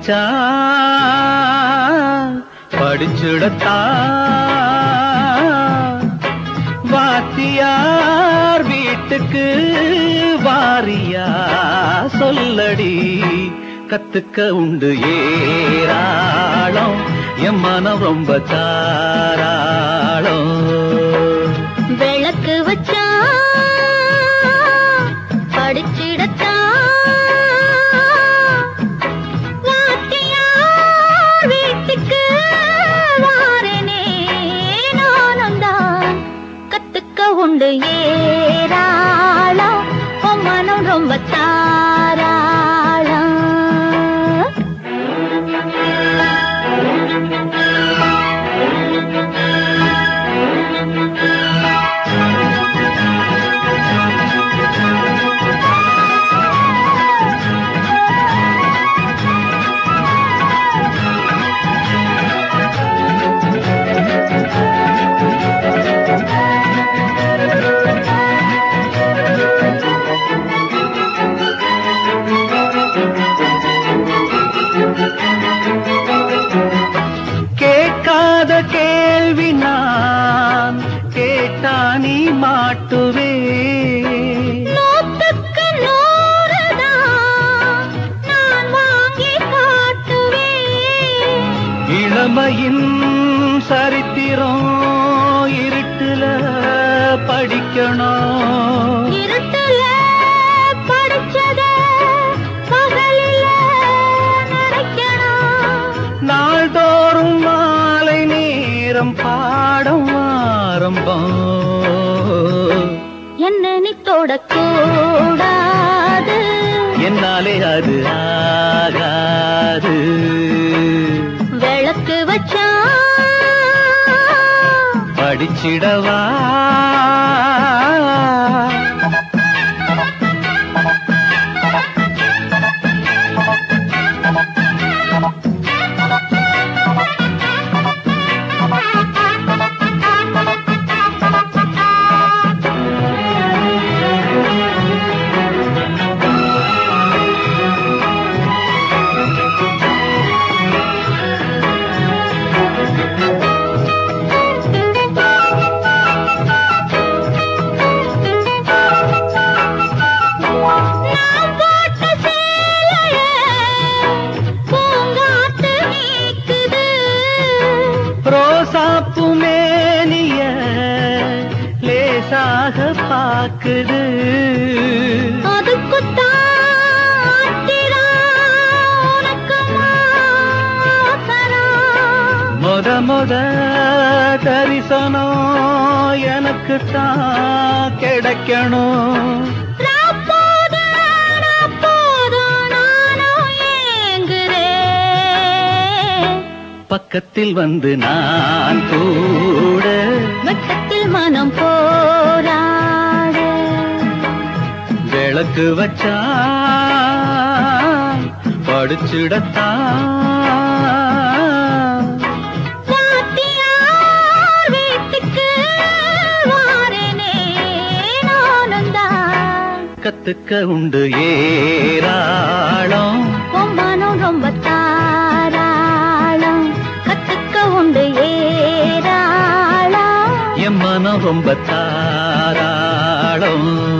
வச்சா படிச்சுடத்தா வாத்தியார் வீட்டுக்கு வாரியா சொல்லடி கத்துக்க உண்டு ஏராளம் என் மனம் ரொம்ப தாராளம் விளக்கு வச்சா படிச்சிடத்தா வாத்தியார் வீட்டுக்கு வாரனே நானும் தான் கத்துக்க உண்டு ஏராளம் உன் மனம் ரொம்ப தாராளம் கேட்காத கேள்வி நான் கேட்டா நீ மாட்டுவே நூத்துக்கு நூறுதான் நான் வாங்கி காட்டுவேன் இளமையின் சரித்திரம் இருட்டுல படிக்கணும் இருட்டுல படிச்சத பகலில நினைக்கணும் நாள்தோறும் மாலை நேரம் பாடம் ஆரம்பம் என்ன நீ தொடக்கூடாது என்னாலே அது ஆகாது விளக்கு வச்சா படிச்சிடவா நான் போட்ட சேலைய பூங்காத்து நீக்குது ரோசாப்பு மேனிய லேசாக பாக்குது அதுக்குத்தான் உனக்கு மாசனம் முத முத தரிசனம் எனக்கு தான் கிடைக்கணும் ராப்போதும் ராப்போதும் நானும் ஏங்குறேன். பக்கத்தில் வந்து நான் கூட வெட்கத்தில் மனம் போராட விளக்கு வச்சா படிச்சிடத்தான் வாத்தியார் வீட்டுக்கு வாரேனே நானும் தான். கத்துக்க உண்டு ஏராளம் உன் மனம் ரொம்ப தாராளம் கத்துக்க உண்டு ஏராளம் என் மனம் ரொம்ப தாராளம்